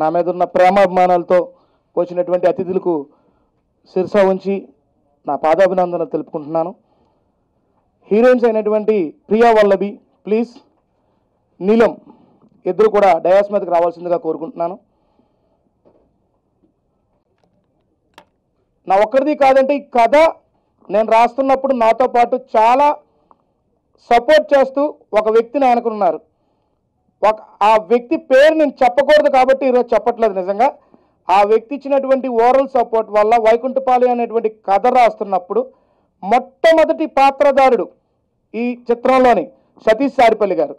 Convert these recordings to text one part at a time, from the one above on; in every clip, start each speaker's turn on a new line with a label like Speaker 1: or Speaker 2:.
Speaker 1: నా మీద ఉన్న ప్రేమాభిమానాలతో వచ్చినటువంటి అతిథులకు శిరస ఉంచి నా పాదాభినందనలు తెలుపుకుంటున్నాను హీరోయిన్స్ అయినటువంటి ప్రియా వల్లభి ప్లీజ్ నీలం ఇద్దరు కూడా డయాస్ మీదకి రావాల్సిందిగా కోరుకుంటున్నాను నా ఒక్కడిది కాదంటే ఈ కథ నేను రాస్తున్నప్పుడు నాతో పాటు చాలా సపోర్ట్ చేస్తూ ఒక వ్యక్తిని ఆయనకున్నారు ఒక ఆ వ్యక్తి పేరు నేను చెప్పకూడదు కాబట్టి ఈరోజు చెప్పట్లేదు నిజంగా ఆ వ్యక్తి ఇచ్చినటువంటి ఓరల్ సపోర్ట్ వల్ల వైకుంఠపాలి అనేటువంటి కథ రాస్తున్నప్పుడు మొట్టమొదటి పాత్రధారుడు ఈ చిత్రంలోని సతీష్ సారిపల్లి గారు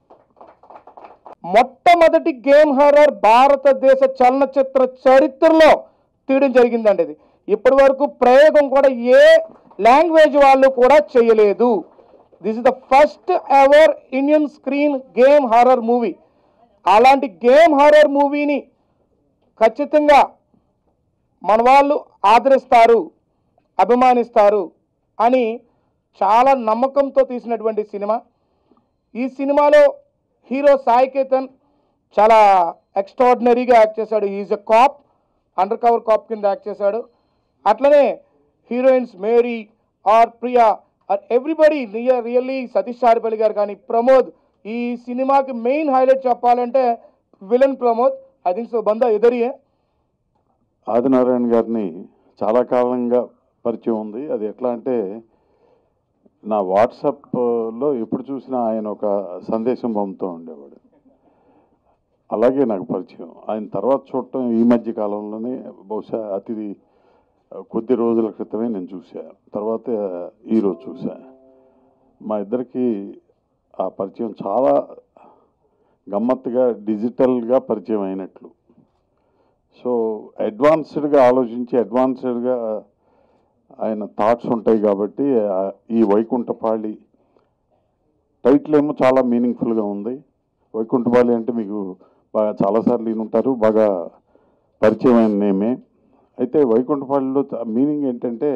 Speaker 1: మొట్టమొదటి గేమ్ హారర్ భారతదేశ చలనచిత్ర చరిత్రలో తీయడం జరిగిందండి ఇది ఇప్పటి వరకు ప్రయోగం కూడా ఏ లాంగ్వేజ్ వాళ్ళు కూడా చేయలేదు this is the first ever Indian screen game horror movie అలాంటి గేమ్ హారర్ మూవీని ఖచ్చితంగా మన వాళ్ళు ఆదరిస్తారు అభిమానిస్తారు అని చాలా నమ్మకంతో తీసినటువంటి సినిమా ఈ సినిమాలో హీరో సాయి కేతన్ చాలా ఎక్స్ట్రాడినరీగా యాక్ట్ చేశాడు is a cop undercover cop కింద యాక్ట్ చేశాడు అట్లనే heroines Mary or Priya or everybody near really Satish Saripalli గారు కానీ ప్రమోద్ ఈ సినిమాకి మెయిన్ హైలైట్ చెప్పాలంటే villain Pramod I think so బందా ఎదరియే
Speaker 2: ఆదినారాయణ గారిని చాలా కాలంగా పరిచయం ఉంది అది ఎట్లా అంటే నా వాట్సాప్లో ఎప్పుడు చూసినా ఆయన ఒక సందేశం పంపుతూ ఉండేవాడు అలాగే నాకు పరిచయం ఆయన తర్వాత చూడటం ఈ మధ్య కాలంలోనే బహుశా అతి కొద్ది రోజుల క్రితమే నేను చూసా తర్వాత ఈరోజు చూసా మా ఇద్దరికి ఆ పరిచయం చాలా గమ్మత్తుగా డిజిటల్గా పరిచయం అయినట్లు సో అడ్వాన్స్డ్గా ఆలోచించి అడ్వాన్స్డ్గా ఆయన థాట్స్ ఉంటాయి కాబట్టి ఆ- ఈ వైకుంఠపాళి టైటిల్ ఏమో చాలా మీనింగ్ఫుల్గా ఉంది వైకుంఠపాళి అంటే మీకు బాగా చాలాసార్లు వినుంటారు బాగా పరిచయమైన నేమే అయితే వైకుంఠపాళిలో మీనింగ్ ఏంటంటే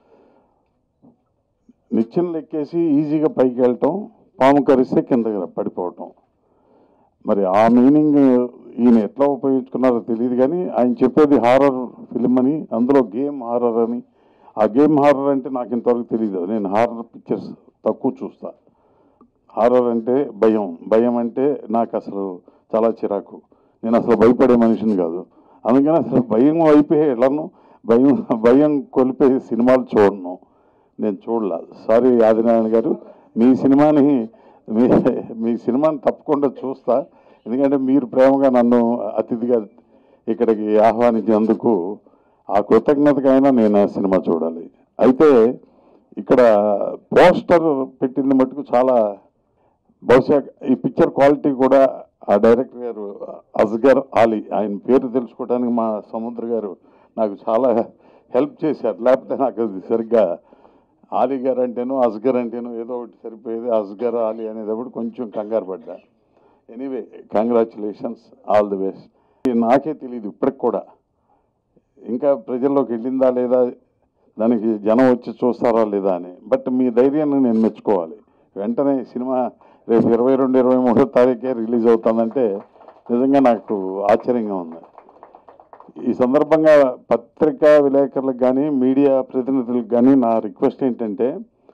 Speaker 2: నిచ్చెన లెక్కేసి ఈజీగా పైకి వెళ్ళటం పాము కరిస్తే కింద పడిపోవటం మరి ఆ మీనింగ్ ఈయన ఎట్లా ఉపయోగించుకున్నారో తెలియదు కానీ ఆయన చెప్పేది హారర్ ఫిలిం అని అందులో గేమ్ హారర్ అని ఆ గేమ్ హారర్ అంటే నాకు ఇంతవరకు తెలియదు నేను హారర్ పిక్చర్స్ తక్కువ చూస్తా హారర్ అంటే భయం భయం అంటే నాకు అసలు చాలా చిరాకు నేను అసలు భయపడే మనిషిని కాదు అందుకని అసలు భయం వైపే వెళ్ళను భయం భయం కొలిపే సినిమాలు చూడను నేను చూడలా సారీ ఆదినారాయణ గారు మీ సినిమాని మీ మీ సినిమాని తప్పకుండా చూస్తా ఎందుకంటే మీరు ప్రేమగా నన్ను అతిథిగా ఇక్కడికి ఆహ్వానించినందుకు ఆ కృతజ్ఞతకైనా నేను ఆ సినిమా చూడాలి అయితే ఇక్కడ పోస్టర్ పెట్టింది మటుకు చాలా బహుశా ఈ పిక్చర్ క్వాలిటీ కూడా ఆ డైరెక్టర్ గారు అస్గర్ ఆలీ ఆయన పేరు తెలుసుకోవడానికి మా సముద్ర గారు నాకు చాలా హెల్ప్ చేశారు లేకపోతే నాకు అది సరిగ్గా ఆలీ గారు అంటేనో అస్గర్ అంటేనో ఏదో ఒకటి సరిపోయేది అస్గర్ ఆలీ అనేటప్పుడు కొంచెం కంగారు పడ్డా anyway congratulations all the best నాకే తెలియదు ఇప్పటికి కూడా ఇంకా ప్రజల్లోకి వెళ్ళిందా లేదా దానికి జనం వచ్చి చూస్తారా లేదా అని బట్ మీ ధైర్యాన్ని నేను మెచ్చుకోవాలి వెంటనే సినిమా రేపు ఇరవై రెండు ఇరవై మూడో తారీఖే రిలీజ్ అవుతుందంటే నిజంగా నాకు ఆశ్చర్యంగా ఉంది ఈ సందర్భంగా పత్రికా విలేకరులకు కానీ మీడియా ప్రతినిధులకు కానీ నా రిక్వెస్ట్ ఏంటంటే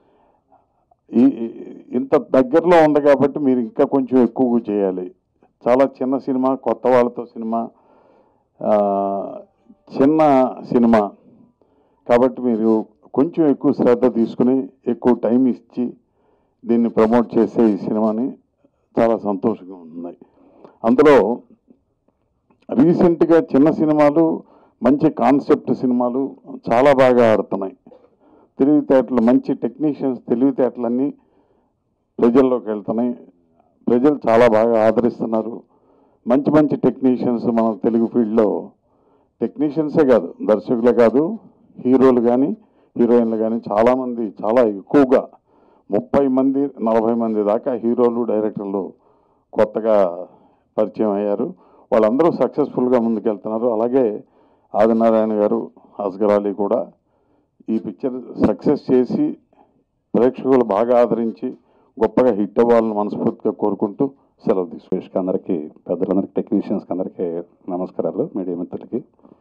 Speaker 2: ఈ ఈ- ఇంత దగ్గరలో ఉంది కాబట్టి మీరు ఇంకా కొంచెం ఎక్కువగా చేయాలి చాలా చిన్న సినిమా కొత్త వాళ్ళతో సినిమా ఆ, చిన్న సినిమా కాబట్టి మీరు కొంచెం ఎక్కువ శ్రద్ధ తీసుకుని ఎక్కువ టైం ఇచ్చి దీన్ని ప్రమోట్ చేసే ఈ సినిమాని చాలా సంతోషంగా ఉన్నాయి అందులో రీసెంట్గా చిన్న సినిమాలు మంచి కాన్సెప్ట్ సినిమాలు చాలా బాగా ఆడుతున్నాయి తెలివితేటలు మంచి టెక్నీషియన్స్ తెలివితేటలన్నీ ప్రజల్లోకి వెళ్తున్నాయి ప్రజలు చాలా బాగా ఆదరిస్తున్నారు మంచి మంచి టెక్నీషియన్స్ మన తెలుగు ఫీల్డ్లో టెక్నీషియన్సే కాదు దర్శకులే కాదు హీరోలు కానీ హీరోయిన్లు కానీ చాలామంది చాలా ఎక్కువగా ముప్పై మంది నలభై మంది దాకా హీరోలు డైరెక్టర్లు కొత్తగా పరిచయం అయ్యారు వాళ్ళందరూ సక్సెస్ఫుల్గా ముందుకెళ్తున్నారు అలాగే ఆదినారాయణ గారు అస్గర్ అలీ కూడా ఈ పిక్చర్ సక్సెస్ చేసి ప్రేక్షకులు బాగా ఆదరించి గొప్పగా హిట్ అవ్వాలని మనస్ఫూర్తిగా కోరుకుంటూ సెలవు తీసుకు అందరికీ పెద్దలందరికీ టెక్నీషియన్స్కి అందరికీ నమస్కారాలు మీడియా మిత్రులకి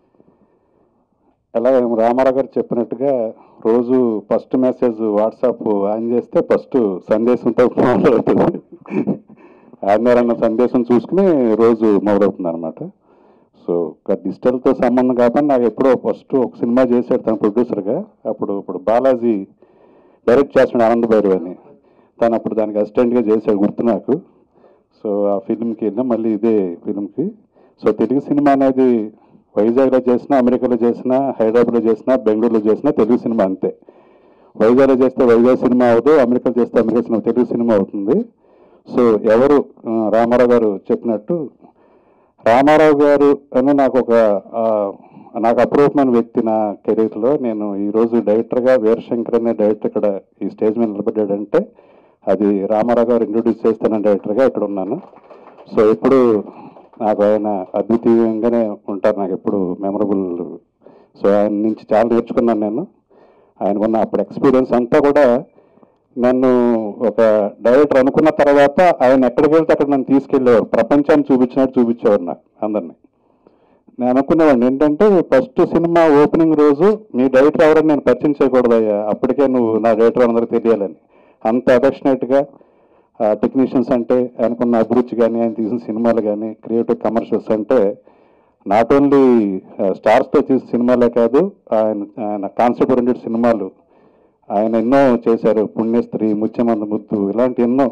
Speaker 2: అలాగే రామారావు గారు చెప్పినట్టుగా రోజు ఫస్ట్ మెసేజ్ వాట్సాప్ ఆన్ చేస్తే ఫస్ట్ సందేశంతో మొదలవుతుంది ఆదినారాయణ సందేశం చూసుకుని రోజు మొదలవుతుంది అనమాట సో ఒక డిజిటల్తో సంబంధం కాకుండా నాకు ఎప్పుడో ఫస్ట్ ఒక సినిమా చేశాడు తన ప్రొడ్యూసర్గా అప్పుడు ఇప్పుడు బాలాజీ డైరెక్ట్ చేస్తున్నాడు ఆనంద్ భైరవ్ అని తను అప్పుడు దానికి అసిస్టెంట్గా చేశాడు గుర్తు నాకు సో ఆ ఫిల్మ్కి వెళ్ళాం మళ్ళీ ఇదే ఫిల్మ్కి సో తెలుగు సినిమా అనేది వైజాగ్లో చేసినా అమెరికాలో చేసినా హైదరాబాద్లో చేసినా బెంగళూరులో చేసినా తెలుగు సినిమా అంతే వైజాగ్లో చేస్తే వైజాగ్ సినిమా అవ్వదు అమెరికాలో చేస్తే అమెరికా సినిమా తెలుగు సినిమా అవుతుంది సో ఎవరు ఆ, రామారావు గారు చెప్పినట్టు రామారావు గారు అని నాకు ఒక ఆ, నాకు అప్రూవమైన వ్యక్తి నా కెరీర్లో నేను ఈరోజు డైరెక్టర్గా వీరశంకర్ అనే డైరెక్టర్ ఇక్కడ ఈ స్టేజ్ మీద నిలబడ్డాడంటే అది రామారావు గారు ఇంట్రొడ్యూస్ చేస్తున్న డైరెక్టర్గా ఇక్కడ ఉన్నాను సో ఇప్పుడు నాకు ఆయన అద్వితీయంగానే ఉంటారు నాకు ఎప్పుడు మెమరబుల్ సో ఆయన నుంచి చాలా నేర్చుకున్నాను నేను ఆయనకున్న అప్పుడు ఎక్స్పీరియన్స్ అంతా కూడా నన్ను ఒక డైరెక్టర్ అనుకున్న తర్వాత ఆయన ఎక్కడికి వెళ్తే అక్కడ నన్ను తీసుకెళ్ళేవారు ప్రపంచాన్ని చూపించినట్టు చూపించేవారు నాకు అందరినీ నేను అనుకునేవాడిని ఏంటంటే ఫస్ట్ సినిమా ఓపెనింగ్ రోజు మీ డైరెక్టర్ ఎవరని నేను పరిచయం చేయకూడదయ్యా అప్పటికే నువ్వు నా డైరెక్టర్ అందరికీ తెలియాలని అంత అఫెక్షనేట్గా టెక్నీషియన్స్ అంటే ఆయనకున్న అభిరుచి కానీ ఆయన తీసిన సినిమాలు కానీ క్రియేటివ్ కమర్షియల్స్ అంటే నాట్ ఓన్లీ స్టార్స్తో తీసిన సినిమాలే కాదు ఆయన ఆయన కాన్సెప్ట్ ఓరియంటెడ్ సినిమాలు ఆయన ఎన్నో చేశారు పుణ్యస్త్రీ ముత్యమంద ముద్దు ఇలాంటి ఎన్నో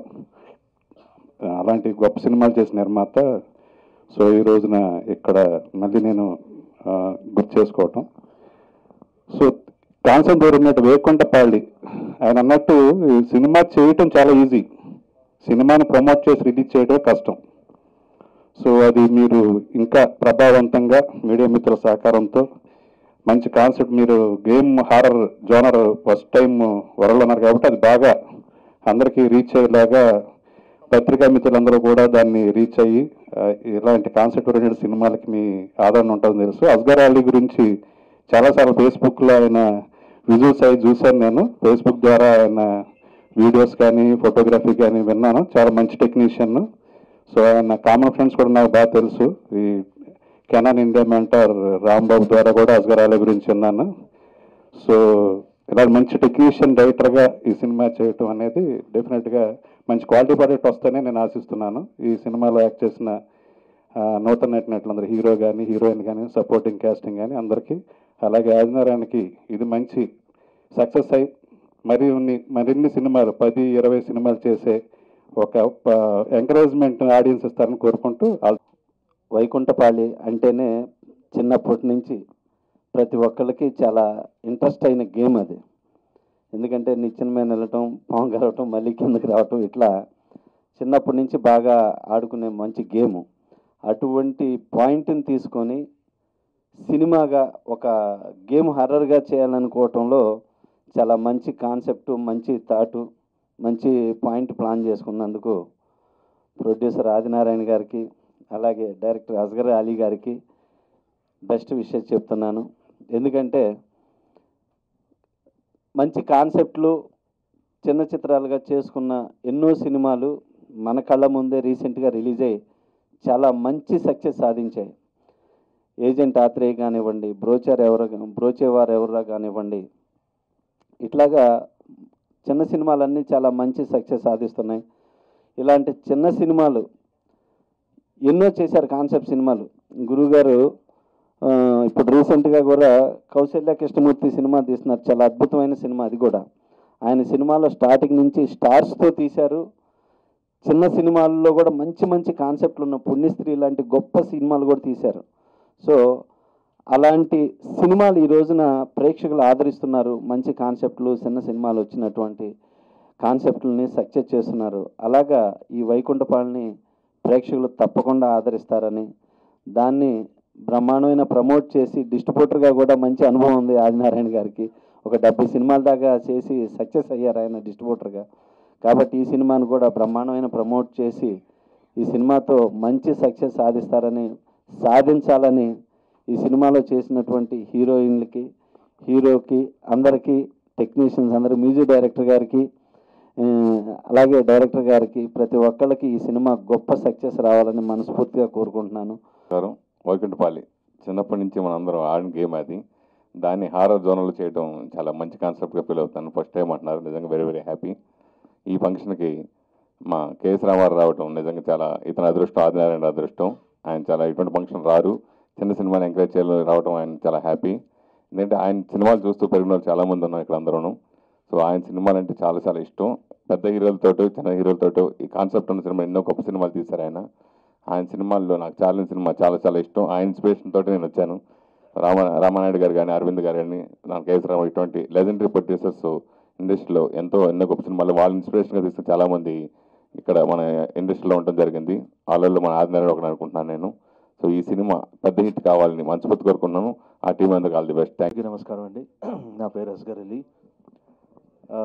Speaker 2: ఆ, అలాంటి గొప్ప సినిమాలు చేసిన నిర్మాత సో ఈ రోజున ఇక్కడ మళ్ళీ నేను ఆ, గుర్తు చేసుకోవటం సో కాన్సెప్ట్ ఓరియంటెడ్ వేకుంటపాళి ఆయన అన్నట్టు ఈ సినిమా చేయటం చాలా ఈజీ సినిమాని ప్రమోట్ చేసి రిలీజ్ చేయడమే కష్టం సో అది మీరు ఇంకా ప్రభావవంతంగా మీడియా మిత్రుల సహకారంతో మంచి కాన్సెప్ట్ మీరు game horror genre first time world అన్నారు కాబట్టి అది బాగా అందరికీ రీచ్ అయ్యేలాగా పత్రికా మిత్రులందరూ కూడా దాన్ని రీచ్ అయ్యి ఆ, ఇలాంటి కాన్సెప్ట్ ఓరియంటెడ్ సినిమాలకి మీ ఆదరణ ఉంటుందని తెలుసు అస్గర్ అలీ గురించి చాలాసార్లు ఫేస్బుక్లో ఆయన విజువల్స్ అవి చూశాను నేను ఫేస్బుక్ ద్వారా ఆయన వీడియోస్ కానీ ఫోటోగ్రఫీ కానీ విన్నాను చాలా మంచి టెక్నీషియన్ సో ఆయన కామన్ ఫ్రెండ్స్ కూడా నాకు బాగా తెలుసు ఈ కెనాన్ ఇండియా మెంటర్ రాంబాబు ద్వారా కూడా అస్గర్ అలీ గురించి విన్నాను సో ఇలాంటి మంచి టెక్నీషియన్ డైరెక్టర్గా ఈ సినిమా చేయటం అనేది డెఫినెట్గా మంచి క్వాలిటీ ప్రాడక్ట్ వస్తేనే నేను ఆశిస్తున్నాను ఈ సినిమాలో యాక్ట్ చేసిన ఆ, నూతన నటినట్లందరూ హీరో కానీ హీరోయిన్ కానీ సపోర్టింగ్ కాస్టింగ్ కానీ అందరికీ అలాగే ఆదినారాయణకి ఇది మంచి సక్సెస్ అయి మరిన్ని మరిన్ని సినిమాలు పది ఇరవై సినిమాలు చేసే ఒక ఎంకరేజ్మెంట్ ఆడియన్స్ ఇస్తారని కోరుకుంటూ ఆల్-
Speaker 3: వైకుంఠపాళి అంటేనే చిన్నప్పటి నుంచి ప్రతి ఒక్కళ్ళకి చాలా ఇంట్రెస్ట్ అయిన గేమ్ అది ఎందుకంటే నిచ్చెన మీద వెళ్ళటం పాము కలవటం మళ్ళీ కిందకి రావటం ఇట్లా చిన్నప్పటి నుంచి బాగా ఆడుకునే మంచి గేమ్ అటువంటి పాయింట్ని తీసుకొని సినిమాగా ఒక గేమ్ హర్రర్గా చేయాలనుకోవటంలో చాలా మంచి కాన్సెప్ట్ మంచి థాటు మంచి పాయింట్ ప్లాన్ చేసుకున్నందుకు ప్రొడ్యూసర్ ఆదినారాయణ గారికి అలాగే డైరెక్టర్ అస్గర్ అలీ గారికి బెస్ట్ విషయం చెప్తున్నాను ఎందుకంటే మంచి కాన్సెప్ట్లు చిన్న చిత్రాలుగా చేసుకున్న ఎన్నో సినిమాలు మన కళ్ళ ముందే రీసెంట్గా రిలీజ్ అయ్యి చాలా మంచి సక్సెస్ సాధించాయి ఏజెంట్ ఆత్రేయ కానివ్వండి బ్రోచర్ ఎవరు బ్రోచేవారు ఎవరా కానివ్వండి ఇట్లాగా చిన్న సినిమాలన్నీ చాలా మంచి సక్సెస్ సాధిస్తున్నాయి ఇలాంటి చిన్న సినిమాలు ఎన్నో చేశారు కాన్సెప్ట్ సినిమాలు గురుగారు ఆ, ఇప్పుడు రీసెంట్గా కూడా కౌశల్య కృష్ణమూర్తి సినిమా తీస్తున్నారు చాలా అద్భుతమైన సినిమా అది కూడా ఆయన సినిమాలో స్టార్టింగ్ నుంచి స్టార్స్తో తీశారు చిన్న సినిమాల్లో కూడా మంచి మంచి కాన్సెప్ట్లు ఉన్న పుణ్యస్త్రీ లాంటి గొప్ప సినిమాలు కూడా తీశారు సో అలాంటి సినిమాలు ఈ రోజున ప్రేక్షకులు ఆదరిస్తున్నారు మంచి కాన్సెప్ట్లు చిన్న సినిమాలు వచ్చినటువంటి కాన్సెప్ట్లని సక్సెస్ చేస్తున్నారు అలాగా ఈ వైకుంఠపాలని ప్రేక్షకులు తప్పకుండా ఆదరిస్తారని దాన్ని బ్రహ్మాండమైన ప్రమోట్ చేసి డిస్ట్రిబ్యూటర్గా కూడా మంచి అనుభవం ఉంది ఆదినారాయణ గారికి ఒక డెబ్బై సినిమాల దాకా చేసి సక్సెస్ అయ్యారు ఆయన డిస్ట్రిబ్యూటర్గా కాబట్టి ఈ సినిమాను కూడా బ్రహ్మాండమైన ప్రమోట్ చేసి ఈ సినిమాతో మంచి సక్సెస్ సాధిస్తారని సాధించాలని ఈ సినిమాలో చేసినటువంటి హీరోయిన్లకి హీరోకి అందరికీ టెక్నీషియన్స్ అందరూ మ్యూజిక్ డైరెక్టర్ గారికి ఆ, అలాగే డైరెక్టర్ గారికి ప్రతి ఒక్కళ్ళకి ఈ సినిమా గొప్ప సక్సెస్ రావాలని మనస్ఫూర్తిగా కోరుకుంటున్నాను
Speaker 4: నమస్కారం వైకుంఠపాలి చిన్నప్పటి నుంచి మనం అందరం ఆడిన గేమ్ అది దాన్ని హారర్ జోన్లో చేయడం చాలా మంచి కాన్సెప్ట్గా ఫీల్ అవుతాను ఫస్ట్ టైం అంటున్నారు నిజంగా వెరీ వెరీ హ్యాపీ ఈ ఫంక్షన్కి మా కేఎస్ రామారావు రావటం నిజంగా చాలా ఇతని అదృష్టం ఆదినారాయణ అదృష్టం ఆయన చాలా ఇటువంటి ఫంక్షన్ రారు చిన్న సినిమాని ఎంకరేజ్ చేయాలని రావడం ఆయన చాలా హ్యాపీ ఎందుకంటే ఆయన సినిమాలు చూస్తూ పెరిగిన వాళ్ళు చాలామంది ఉన్నాం ఇక్కడ అందరూ సో ఆయన సినిమాలు అంటే చాలా చాలా ఇష్టం పెద్ద హీరోలతోటి చిన్న హీరోలతోటి ఈ కాన్సెప్ట్ ఉన్న సినిమా ఎన్నో గొప్ప సినిమాలు తీశారు ఆయన ఆయన సినిమాల్లో నాకు చాలా సినిమా చాలా చాలా ఇష్టం ఆ ఇన్స్పిరేషన్ తోటి నేను వచ్చాను రామ రామానాయుడు గారు కానీ అరవింద్ గారు కానీ నాకు కేసరావు ఇటువంటి లెజెండరీ ప్రొడ్యూసర్స్ ఇండస్ట్రీలో ఎంతో ఎన్నో గొప్ప సినిమాలు వాళ్ళ ఇన్స్పిరేషన్గా తీసుకుని చాలామంది ఇక్కడ మన ఇండస్ట్రీలో ఉండడం జరిగింది వాళ్ళల్లో మన ఆదినారాయణ ఒకటి అనుకుంటున్నాను నేను సో ఈ సినిమా పెద్ద హిట్ కావాలని మనస్ఫూర్తి కోరుకున్నాను ఆ టీం అందరికి ఆల్ ది బెస్ట్ థ్యాంక్
Speaker 5: అందరికీ నమస్కారం అండి నా పేరు అస్గర్ అలీ ఆ,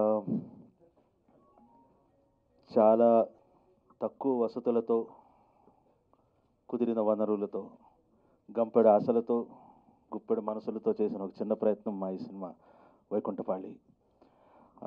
Speaker 5: చాలా తక్కువ వసతులతో కుదిరిన వనరులతో గంపెడు ఆశలతో గుప్పెడు మనసులతో చేసిన ఒక చిన్న ప్రయత్నం మా ఈ సినిమా వైకుంఠపాళి ఆ,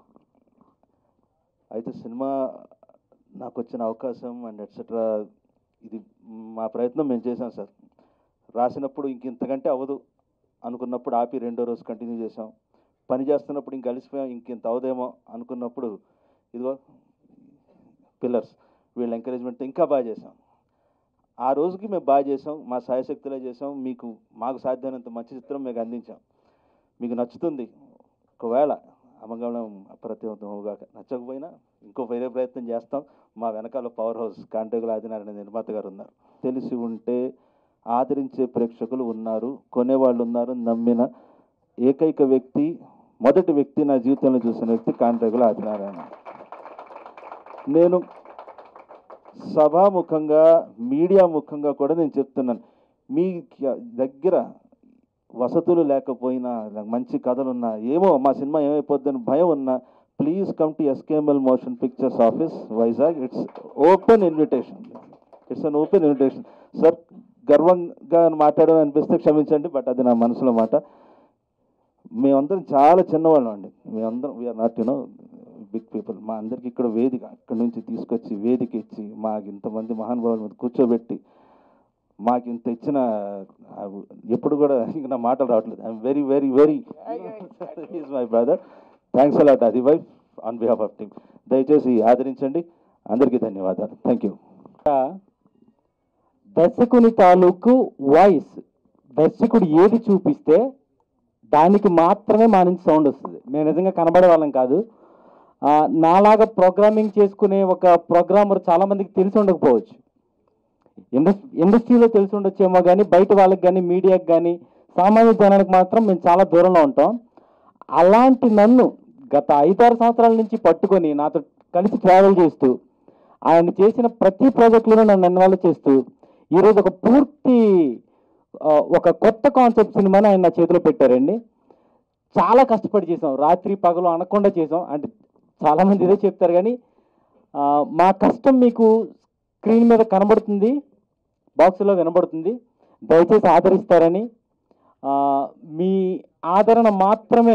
Speaker 5: అయితే సినిమా నాకు వచ్చిన అవకాశం అండ్ ఎట్సెట్రా ఇది మా ప్రయత్నం మేము చేశాం సార్ రాసినప్పుడు ఇంక ఇంతకంటే అవ్వదు అనుకున్నప్పుడు ఆపి రెండో రోజు కంటిన్యూ చేసాం పని చేస్తున్నప్పుడు ఇంక కలిసిపోయాం ఇంకింత అవదేమో అనుకున్నప్పుడు ఇదిగో పిల్లర్స్ వీళ్ళ ఎంకరేజ్మెంట్తో ఇంకా బాగా చేసాం ఆ రోజుకి మేము బాగా చేసాం మా సాయశక్తిలో చేసాం మీకు మాకు సాధ్యమైనంత మంచి చిత్రం మీకు అందించాం మీకు నచ్చుతుంది ఒకవేళ అమంగళం అప్రతిమగా నచ్చకపోయినా ఇంకో వేరే ప్రయత్నం చేస్తాం మా వెనకాల పవర్ హౌస్ కాంటేగుల ఆదినారాయణ నిర్మాత గారు ఉన్నారు తెలిసి ఉంటే ఆదరించే ప్రేక్షకులు ఉన్నారు కొనేవాళ్ళు ఉన్నారు నమ్మిన ఏకైక వ్యక్తి మొదటి వ్యక్తి నా జీవితంలో చూసిన వ్యక్తి కాంట్రేగుల ఆదినారాయణ నేను సభాముఖంగా మీడియా ముఖంగా కూడా నేను చెప్తున్నాను మీ దగ్గర వసతులు లేకపోయినా ఇలా మంచి కథలు ఉన్నా ఏమో మా సినిమా ఏమైపోద్దని భయం ఉన్నా please come to SKML motion pictures office Vizag it's open invitation it's an open invitation sir గర్వంగా మాట్లాడాలని అనిపిస్తే క్షమించండి బట్ అది నా మనసులో మాట మేమందరం చాలా చిన్నవాళ్ళం అండి మేమందరం we are not you know big people మా అందరికి ఇక్కడ వేదిక అక్కడి నుంచి తీసుకొచ్చి వేదిక ఇచ్చి మాకు ఇంతమంది మహానుభావుల మీద కూర్చోబెట్టి మాకు ఇంత ఇచ్చిన ఆ, ఎప్పుడు కూడా ఇంక నా మాటలు రావట్లేదు I'm very very very is my brother thanks a lot అది wife on behalf of team దయచేసి ఆదరించండి అందరికీ ధన్యవాదాలు థ్యాంక్ యూ
Speaker 6: దర్శకుని తాలూకు వాయిస్ దర్శకుడు ఏది చూపిస్తే దానికి మాత్రమే మా నుంచి సౌండ్ వస్తుంది మేము నిజంగా కనబడే వాళ్ళం కాదు ఆ, నాలాగా ప్రోగ్రామింగ్ చేసుకునే ఒక ప్రోగ్రామర్ చాలా మందికి తెలిసి ఉండకపోవచ్చు ఇండస్ ఇండస్ట్రీలో తెలిసి ఉండొచ్చేమో కానీ బయట వాళ్ళకి కానీ మీడియాకి కానీ సామాన్య జనానికి మాత్రం మేము చాలా దూరంలో ఉంటాం అలాంటి నన్ను గత ఐదారు సంవత్సరాల నుంచి పట్టుకొని నాతో కలిసి ట్రావెల్ చేస్తూ ఆయన చేసిన ప్రతి ప్రాజెక్టులోనూ నన్ను ఇన్వాల్వ్ చేస్తూ ఈరోజు ఒక పూర్తి ఆ, ఒక కొత్త కాన్సెప్ట్ సినిమాని ఆయన నా చేతిలో పెట్టారండి చాలా కష్టపడి చేసాం రాత్రి పగలు అనకుండా చేసాం అంటే చాలామంది ఇదే చెప్తారు కానీ ఆ, మా కష్టం మీకు స్క్రీన్ మీద కనబడుతుంది బాక్స్లో వినబడుతుంది దయచేసి ఆదరిస్తారని ఆ, మీ ఆదరణ మాత్రమే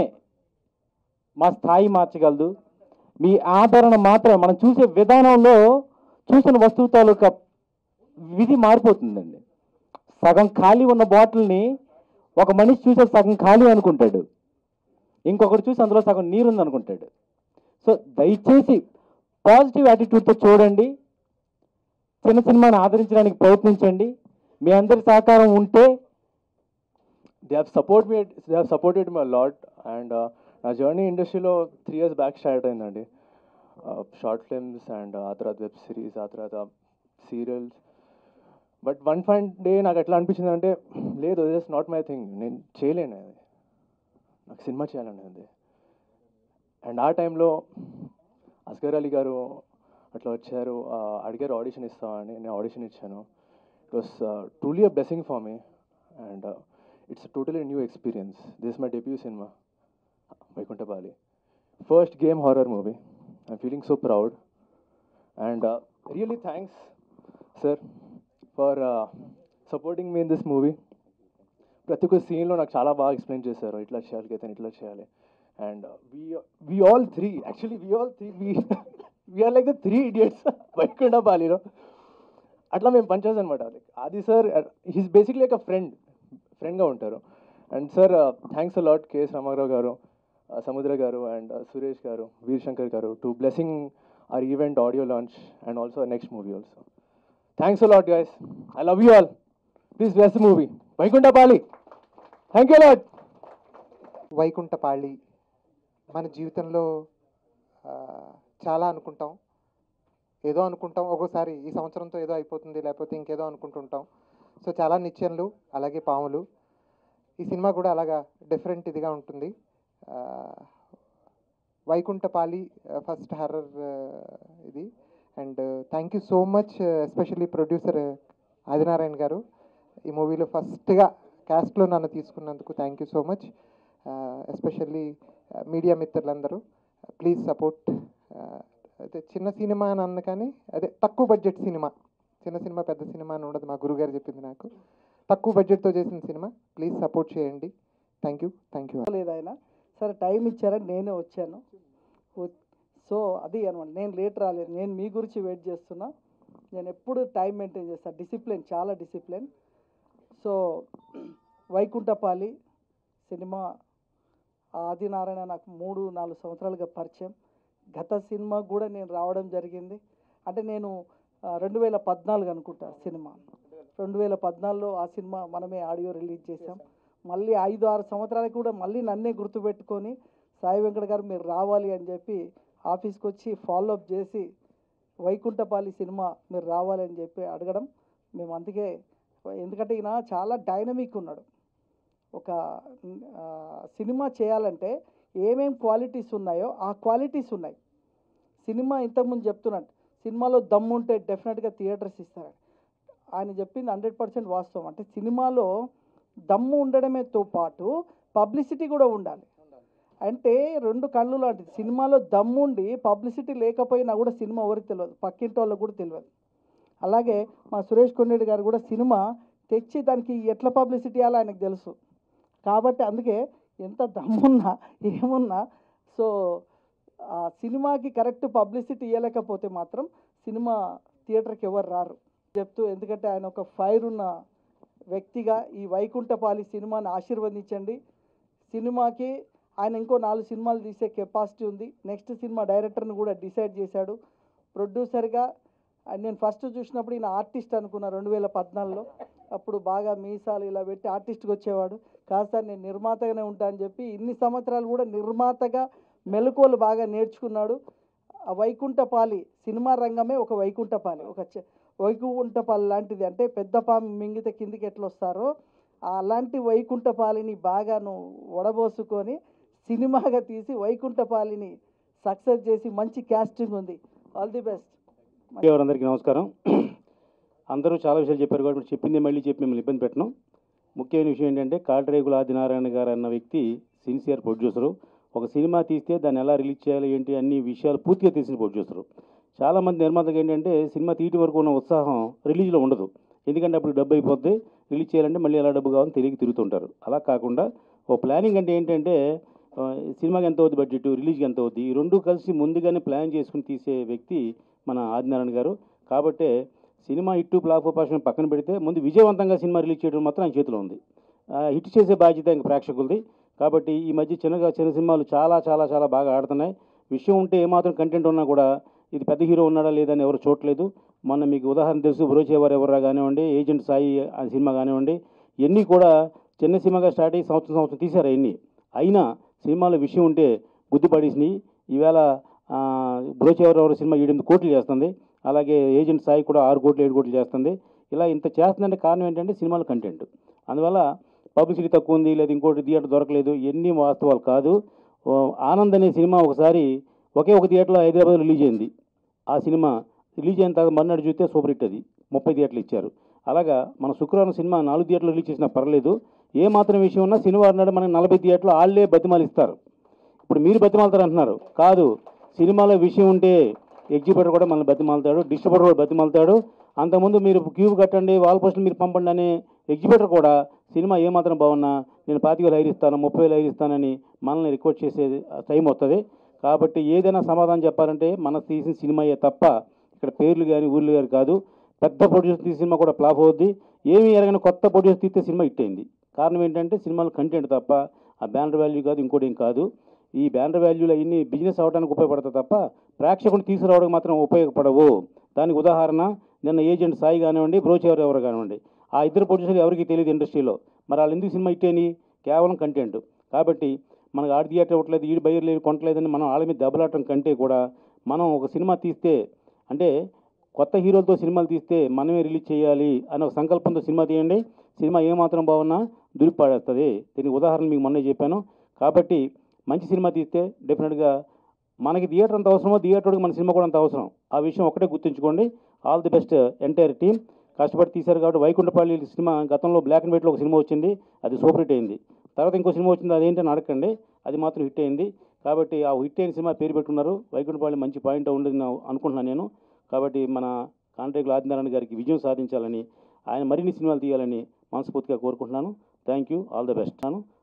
Speaker 6: మా స్థాయి మార్చగలదు మీ ఆదరణ మాత్రమే మనం చూసే విధానంలో చూసిన వస్తువు తాలూకా విధి మారిపోతుందండి సగం ఖాళీ ఉన్న బాటిల్ని ఒక మనిషి చూసే సగం ఖాళీ అనుకుంటాడు ఇంకొకటి చూసి అందులో సగం నీరు ఉంది అనుకుంటాడు సో దయచేసి పాజిటివ్ యాటిట్యూడ్తో చూడండి చిన్న సినిమాని ఆదరించడానికి ప్రయత్నించండి మీ అందరి సహకారం ఉంటే
Speaker 7: they have support me they have supported me a lot and uh, నా జర్నీ ఇండస్ట్రీలో త్రీ ఇయర్స్ బ్యాక్ స్టార్ట్ అయిందండి షార్ట్ ఫిల్మ్స్ అండ్ ఆ తర్వాత వెబ్ సిరీస్ ఆ తర్వాత serials but one fine day నాకు ఎట్లా అనిపించింది అంటే లేదు ఇస్ నాట్ మై థింగ్ నేను చేయలేను అది నాకు సినిమా చేయాలని ఉంది అండ్ ఆ టైంలో అస్గర్ అలీ గారు అట్లా వచ్చారు ఆ, అడిగారు ఆడిషన్ ఇస్తామని నేను ఆడిషన్ ఇచ్చాను it was truly a blessing for me and it's totally new experience this my debut cinema Vaikunthapali first game horror movie I'm feeling so proud and really thanks sir for supporting me in this movie ప్రతి ఒక్క సీన్లో నాకు చాలా బాగా explain చేశారు ఇట్లా చేయాలి కేతన్ ఇట్లా చేయాలి and uh, we we all three actually we all three we we are like the three idiots Vaikuntha పాలిలో అట్లా మేము పంచాస్ అనమాట ఆది సార్ హీస్ బేసిక్లీ ఒక ఫ్రెండ్ ఫ్రెండ్గా ఉంటారు and sir thanks a lot KS Ramarao garu uh, సముద్ర గారు అండ్ సురేష్ గారు Veer Shankar garu to blessing our event audio launch and also our next movie also. Thanks a lot, guys. I love you all. Please bless the movie. Vaikunta Pali. Thank you a lot.
Speaker 8: వైకుంఠపాళి మన జీవితంలో ఆ, చాలా అనుకుంటాం ఏదో అనుకుంటాం ఒక్కోసారి ఈ సంవత్సరంతో ఏదో అయిపోతుంది లేకపోతే ఇంకేదో అనుకుంటుంటాం సో చాలా నిత్యంలు అలాగే పాములు ఈ సినిమా కూడా అలాగా డిఫరెంట్ ఇదిగా ఉంటుంది ఆ, వైకుంఠపాలి ఫస్ట్ హర్రర్ ఇది and thank you so much especially producer Adinarayana garu ఈ మూవీలో ఫస్ట్గా క్యాస్ట్లో నన్ను తీసుకున్నందుకు thank you so much especially media మిత్రులందరూ ప్లీజ్ సపోర్ట్ అదే చిన్న సినిమా అని అన్న కానీ అదే తక్కువ బడ్జెట్ సినిమా చిన్న సినిమా పెద్ద సినిమా అని ఉండదు మా గురుగారు చెప్పింది నాకు తక్కువ బడ్జెట్తో చేసిన సినిమా ప్లీజ్ సపోర్ట్ చేయండి థ్యాంక్ యూ థ్యాంక్ యూ
Speaker 9: లేదు ఆయన సరే టైం ఇచ్చారని నేనే వచ్చాను వ- సో అది అనమాట నేను లేట్ రాలేదు నేను మీ గురించి వెయిట్ చేస్తున్నా నేను ఎప్పుడు టైం మెయింటైన్ చేస్తాను డిసిప్లిన్ చాలా discipline so Vaikunthapali cinema Adinarayana నాకు మూడు నాలుగు సంవత్సరాలుగా పరిచయం గత సినిమా కూడా నేను రావడం జరిగింది అంటే నేను ఆ, రెండు వేల పద్నాలుగు అనుకుంటా సినిమా రెండు వేల పద్నాలుగులో ఆ సినిమా మనమే ఆడియో రిలీజ్ చేసాం మళ్ళీ ఐదు ఆరు సంవత్సరాలకు కూడా మళ్ళీ నన్నే గుర్తుపెట్టుకొని సాయి వెంకట గారు మీరు రావాలి అని చెప్పి ఆఫీస్కి వచ్చి ఫాలో అప్ చేసి వైకుంఠపాలి సినిమా మీరు రావాలి అని చెప్పి అడగడం మేము అందుకే ఎందుకంటే ఈయన చాలా డైనమిక్ ఉన్నాడు ఒక ఆ, సినిమా చేయాలంటే ఏమేం క్వాలిటీస్ ఉన్నాయో ఆ క్వాలిటీస్ ఉన్నాయి సినిమా ఇంతకుముందు చెప్తున్నాడు సినిమాలో దమ్ము ఉంటే డెఫినెట్గా థియేటర్స్ ఇస్తారు ఆయన చెప్పింది హండ్రెడ్ పర్సెంట్ వాస్తవం అంటే సినిమాలో దమ్ము ఉండడమేతో పాటు పబ్లిసిటీ కూడా ఉండాలి అంటే రెండు కళ్ళు లాంటిది సినిమాలో దమ్ముండి పబ్లిసిటీ లేకపోయినా కూడా సినిమా ఎవరికి తెలియదు పక్కింటి వాళ్ళకి కూడా తెలియదు అలాగే మా సురేష్ కొండేటి గారు కూడా సినిమా తెచ్చి దానికి ఎట్లా పబ్లిసిటీ ఇవ్వాలో ఆయనకు తెలుసు కాబట్టి అందుకే ఎంత దమ్మున్నా ఏమున్నా సో ఆ సినిమాకి కరెక్ట్ పబ్లిసిటీ ఇవ్వలేకపోతే మాత్రం సినిమా థియేటర్కి ఎవరు రారు చెప్తూ ఎందుకంటే ఆయన ఒక ఫైర్ ఉన్న వ్యక్తిగా ఈ వైకుంఠపాలి సినిమాని ఆశీర్వదించండి సినిమాకి ఆయన ఇంకో నాలుగు సినిమాలు తీసే కెపాసిటీ ఉంది నెక్స్ట్ సినిమా డైరెక్టర్ని కూడా డిసైడ్ చేశాడు ప్రొడ్యూసర్గా అండ్ నేను ఫస్ట్ చూసినప్పుడు ఈయన ఆర్టిస్ట్ అనుకున్నా రెండు వేల పద్నాలుగులో అప్పుడు బాగా మీసాలు ఇలా పెట్టి ఆర్టిస్ట్కి వచ్చేవాడు కాదు సార్ నేను నిర్మాతగానే ఉంటా అని చెప్పి ఇన్ని సంవత్సరాలు కూడా నిర్మాతగా మెలకువలు బాగా నేర్చుకున్నాడు ఆ వైకుంఠపాలి సినిమా రంగమే ఒక వైకుంఠపాలి ఒక చె- వైకుంఠపాలి లాంటిది అంటే పెద్ద పాము మింగితే కిందికి ఎట్లా వస్తారో అలాంటి వైకుంఠపాలిని బాగాను వడబోసుకొని సినిమాగా తీసి వైకుంఠపాలిని సక్సెస్ చేసి మంచి క్యాస్టింగ్ ఉంది ఆల్ ది బెస్ట్
Speaker 6: అందరికీ నమస్కారం అందరూ చాలా విషయాలు చెప్పారు కాబట్టి ఇప్పుడు చెప్పింది మళ్ళీ చెప్పి మిమ్మల్ని ఇబ్బంది పెట్టను ముఖ్యమైన విషయం ఏంటంటే కాటరేగుల ఆదినారాయణ గారు అన్న వ్యక్తి సిన్సియర్ ప్రొడ్యూసరు ఒక సినిమా తీస్తే దాన్ని ఎలా రిలీజ్ చేయాలి ఏంటి అన్ని విషయాలు పూర్తిగా తెలిసిన ప్రొడ్యూసరు చాలామంది నిర్మాతలకు ఏంటంటే సినిమా తీయటి వరకు ఉన్న ఉత్సాహం రిలీజ్లో ఉండదు ఎందుకంటే అప్పుడు డబ్బు అయిపోద్ది రిలీజ్ చేయాలంటే మళ్ళీ ఎలా డబ్బు కావాలని తెలియక తిరుగుతుంటారు అలా కాకుండా ఓ ప్లానింగ్ అంటే ఏంటంటే ఆ, సినిమాకి ఎంత అవుద్ది బడ్జెట్ రిలీజ్కి ఎంత అవుద్ది ఈ రెండు కలిసి ముందుగానే ప్లాన్ చేసుకుని తీసే వ్యక్తి మన ఆదినారాయణ గారు కాబట్టే సినిమా హిట్ ఫ్లాప్ పర్సన్ పక్కన పెడితే ముందు విజయవంతంగా సినిమా రిలీజ్ చేయడం మాత్రం ఆయన చేతిలో ఉంది ఆ, హిట్ చేసే బాధ్యత ఇంక ప్రేక్షకులది కాబట్టి ఈ మధ్య చిన్నగా చిన్న సినిమాలు చాలా చాలా చాలా బాగా ఆడుతున్నాయి విషయం ఉంటే ఏమాత్రం కంటెంట్ ఉన్నా కూడా ఇది పెద్ద హీరో ఉన్నాడా లేదని ఎవరు చూడలేదు మొన్న మీకు ఉదాహరణ తెలుసు బ్రోచేవారు ఎవరా కానివ్వండి ఏజెంట్ సాయి ఆ సినిమా కానివ్వండి ఇవన్నీ కూడా చిన్న సినిమాగా స్టార్ట్ అయ్యి సంవత్సరం సంవత్సరం తీశారు అవన్నీ అయినా సినిమాలో విషయం ఉంటే గుర్తుపడేసినాయి ఈవేళ ఆ, బ్రోచేవారు ఎవరు సినిమా ఏడెనిమిది కోట్లు చేస్తుంది అలాగే ఏజెంట్ సాయి కూడా ఆరు కోట్లు ఏడు కోట్లు చేస్తుంది ఇలా ఇంత చేస్తుందంటే కారణం ఏంటంటే సినిమాల కంటెంట్ అందువల్ల పబ్లిసిటీ తక్కువ ఉంది లేదా ఇంకోటి థియేటర్ దొరకలేదు ఎన్ని వాస్తవాలు కాదు ఓ, ఆనంద్ అనే సినిమా ఒకసారి ఒకే ఒక థియేటర్లో హైదరాబాద్ రిలీజ్ అయింది ఆ సినిమా రిలీజ్ అయిన తర్వాత మర్నాడు చూస్తే సూపర్ హిట్ అది ముప్పై థియేటర్లు ఇచ్చారు అలాగా మన శుక్రవారం సినిమా నాలుగు థియేటర్లు రిలీజ్ చేసినా పర్లేదు ఏ మాత్రం విషయం ఉన్నా శనివారం నాడు మనకి నలభై థియేటర్లు వాళ్ళే బతిమాలు ఇస్తారు ఇప్పుడు మీరు బతిమాలుతారు అంటున్నారు కాదు సినిమాలో విషయం ఉంటే ఎగ్జిబిటర్ కూడా మనల్ని బతిమాలుతాడు డిస్ట్రిబ్యూటర్ కూడా బతిమాలుతాడు అంతకుముందు మీరు క్యూ కట్టండి వాల్ పోస్టులు మీరు పంపండి అనే
Speaker 10: ఎగ్జిబిటర్ కూడా సినిమా ఏమాత్రం బాగున్నా నేను పాతిక వేలు హైర్ ఇస్తాను ముప్పై వేలు హైర్ ఇస్తానని మనల్ని రిక్వెస్ట్ చేసే టైం వస్తుంది కాబట్టి ఏదైనా సమాధానం చెప్పాలంటే మన తీసిన సినిమాయే తప్ప ఇక్కడ పేర్లు కానీ ఊర్లు కానీ కాదు పెద్ద ప్రొడ్యూసర్ తీసిన సినిమా కూడా ఫ్లాప్ అవుద్ది ఏమీ ఎరగని కొత్త ప్రొడ్యూసర్ తీస్తే సినిమా హిట్ అయింది కారణం ఏంటంటే సినిమాలో కంటెంట్ తప్ప ఆ బ్యానర్ వాల్యూ కాదు ఇంకోటి ఏం కాదు ఈ బ్యానర్ వాల్యూలు అవన్నీ బిజినెస్ అవడానికి ఉపయోగపడతాయి తప్ప ప్రేక్షకుని తీసుకురావడానికి మాత్రం ఉపయోగపడవు దానికి ఉదాహరణ నిన్న ఏజెంట్ సాయి కానివ్వండి బ్రోచర్ ఎవరు కానివ్వండి ఆ ఇద్దరు ప్రొడ్యూసర్లు ఎవరికి తెలియదు ఇండస్ట్రీలో మరి వాళ్ళు ఎందుకు సినిమా ఇట్టేని కేవలం కంటెంట్ కాబట్టి మనకు ఆడి థియేటర్ ఇవ్వట్లేదు ఈడు బయర్ లేదు కొనట్లేదని మనం వాళ్ళ మీద దెబ్బలాడటం కంటే కూడా మనం ఒక సినిమా తీస్తే అంటే కొత్త హీరోలతో సినిమాలు తీస్తే మనమే రిలీజ్ చేయాలి అనే ఒక సంకల్పంతో సినిమా తీయండి సినిమా ఏమాత్రం బాగున్నా దురిపాడేస్తుంది దీనికి ఉదాహరణ మీకు మొన్నే చెప్పాను కాబట్టి మంచి సినిమా తీస్తే డెఫినెట్గా మనకి థియేటర్ అంత అవసరమో థియేటర్కి మన సినిమా కూడా అంత అవసరం ఆ విషయం ఒకటే గుర్తుంచుకోండి all the best entire team కష్టపడి తీశారు కాబట్టి వైకుంఠపల్లి సినిమా గతంలో బ్లాక్ అండ్ వైట్లో ఒక సినిమా వచ్చింది అది సూపర్ హిట్ అయింది తర్వాత ఇంకో సినిమా వచ్చింది అదేంటని అడగండి అది మాత్రం హిట్ అయింది కాబట్టి ఆ హిట్ అయిన సినిమా పేరు పెట్టుకున్నారు వైకుంఠపల్లి మంచి పాయింట్ ఉండదు అనుకుంటున్నాను నేను కాబట్టి మన కాంట్రాక్టులు ఆదినారాయణ గారికి విజయం సాధించాలని ఆయన మరిన్ని సినిమాలు తీయాలని మనస్ఫూర్తిగా కోరుకుంటున్నాను thank you all the best